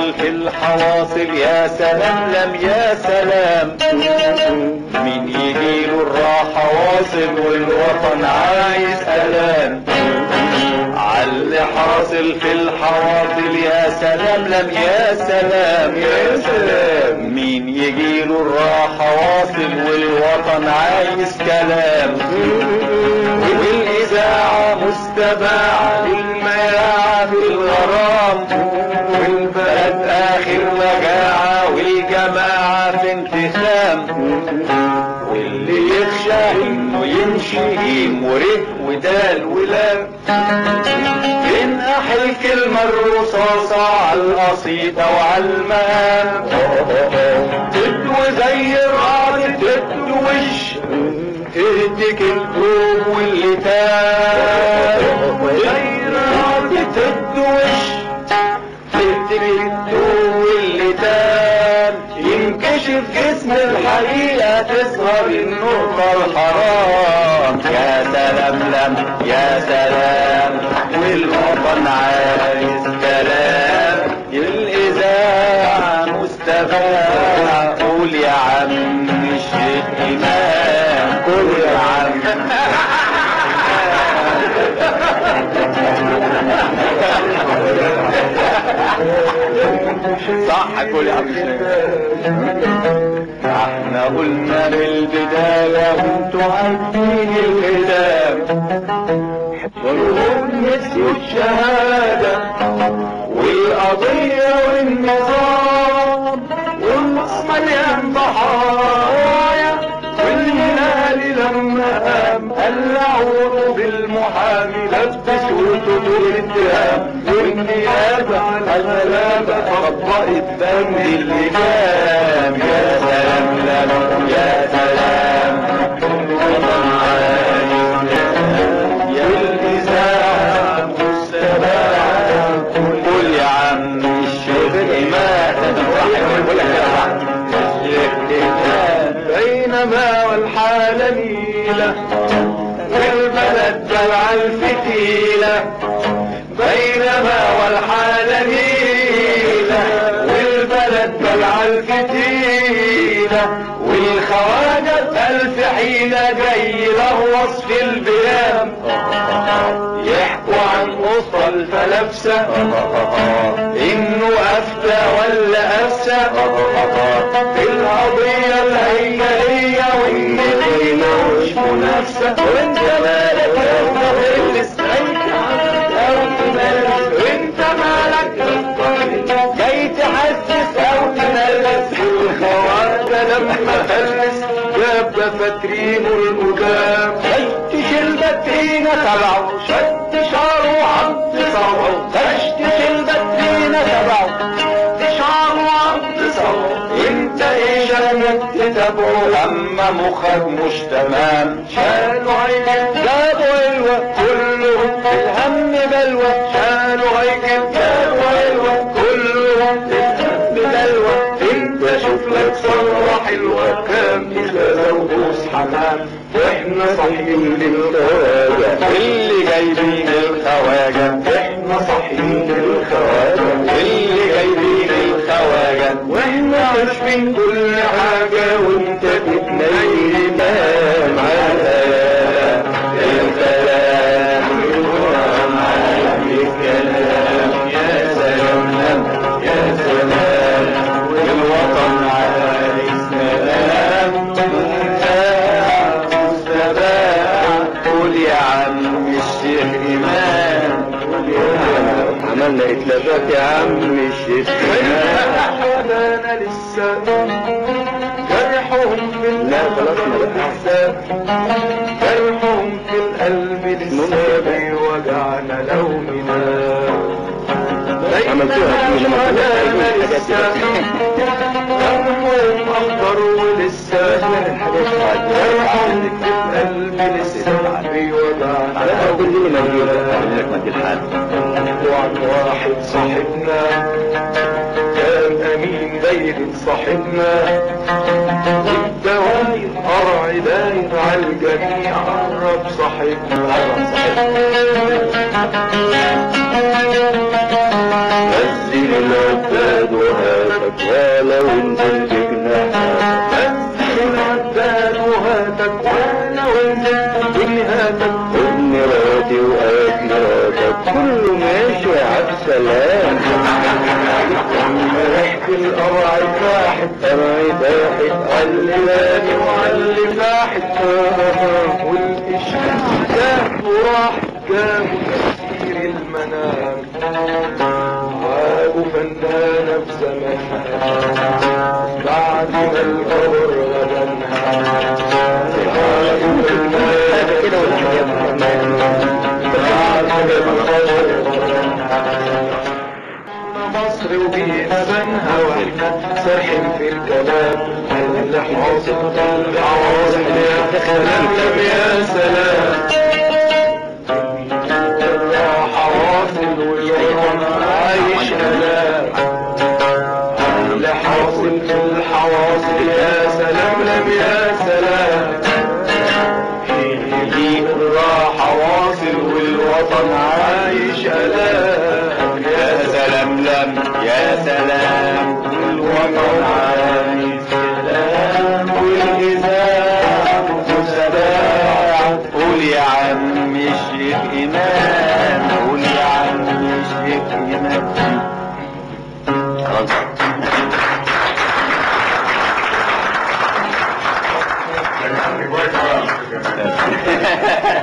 حاصل في الحواصل يا سلام لم يا سلام مين يجيله الراحة واصل والوطن عايز ألام عاللي حاصل في الحواصل يا سلام لم يا سلام يا سلام مين يجيله الراحة واصل والوطن عايز كلام والإذاعة مستباعة للمياعة في الغرام والبلد آخر مجاعة والجماعة في انتخام واللي يخشى انه يمشي جيم وره ودال ولام ينقح الكلمة الرصاصة على القصيدة وعلى المقام تدوي زي الرعد تدوش تهدك الكوب واللي تاب زي الرعد تدوش تهدك الكوب واللي تاب ينكشف جسم الحقيقة تظهر النقطة الحرام يا سلام لم يا سلام والوطن عايز كلام الإذاعة مستفاع قول يا عم الشيخ إمام قول يا عم صح قول يا عم الشيخ احنا قلنا من البداية وانتوا عارفين الختام والهم نسيوا الشهادة والقضية والنظام والنص مليان ضحايا والهلال لما قام قلعوا بالمحامي لبسوا طول الاتهام والنيابة على الغلابة طبقت بند اللجام يا سلام لم يا سلام وطن عايز يا الإذاعة مستباعة قول يا عم الشيخ إمام الشيخ إمام بينما والحالة نيلة والبلد دلع الفتيلة بينما والحالة نيلة والبلد دلع الفتيلة والخواجة بألف حيلة جاي لغوص في البيام يحكوا عن قصة الفلافسة انه افتى ولا افسى في القضية الهيكلية وان دي مش منافسة وانت مالك يا مهندس او تمارس وانت مالك جاي تحسس او تمارس الخواجة لما فلس جاب فاترينه القدام فتش البترينة تبعه شد شعره وعض صوعه فتش البترينة تبعه شعره وعض صوعه انت ايه شانك تتابعه اما مخك مش تمام شالوا عينك جابوا علوة كلهم في الهم بلوى شالوا عينك جابوا علوة كلهم في الهم بلوى انت شوف لك صرة حلوة كام إذا زوجوس حمام واحنا صاحيين للخواجة اللي جايبين الخواجة احنا صاحيين للخواجة اللي جايبين الخواجة واحنا عارفين كل حاجة وانت بتنيم على الكلام القرآن على الكلام يا سلام يا سلام الوطن على السلام مستباع قول يا عم الشيخ إمام عملنا اتلافات يا عم الشيخ أنا لسه جرحهم في لا، خلاص ما القلب لسه جرحهم في القلب لسه بيوجعنا لومنا عملتوها كل ما أنا كنت لسه جرحهم أخضر ولسه جرحهم في القلب لسه بيوجعنا لا كل اللي موجود لومنا لك ما الحال وعن واحد صاحبنا كان امين داير صاحبنا الدواير قرع داير على الجميع قرب صاحبنا نزل العباد لو نزلت جناحك نزل العداد وهاتك وانا وانزل بنهاتك خد مراتي وهات مراتك كله ماشي عالسلام ريحة القرع فاحت قرعي باحت علماني وعلي فاحت والإشكال جاب وراح جاب تفسير المنام وابو فنانة بزمانها بعد ما القبر غدنها وابو فنانة كده ولا يا محمد بعد ما القبر غدنها مصر وبينا بنها واحنا سارحين في الكلام اللي حاصل العواصم يا سلام لم يا سلام الراحة واصل والوطن عايش ألام اللي حاصل في الحواصل يا سلام لم يا سلام الراحة واصل والوطن عايش ألام يا سلام لم يا سلام والوطن عايش سلام والإذاعة والسباع قول يا عم الشيخ إمام قول يا عم الشيخ إمام خلاص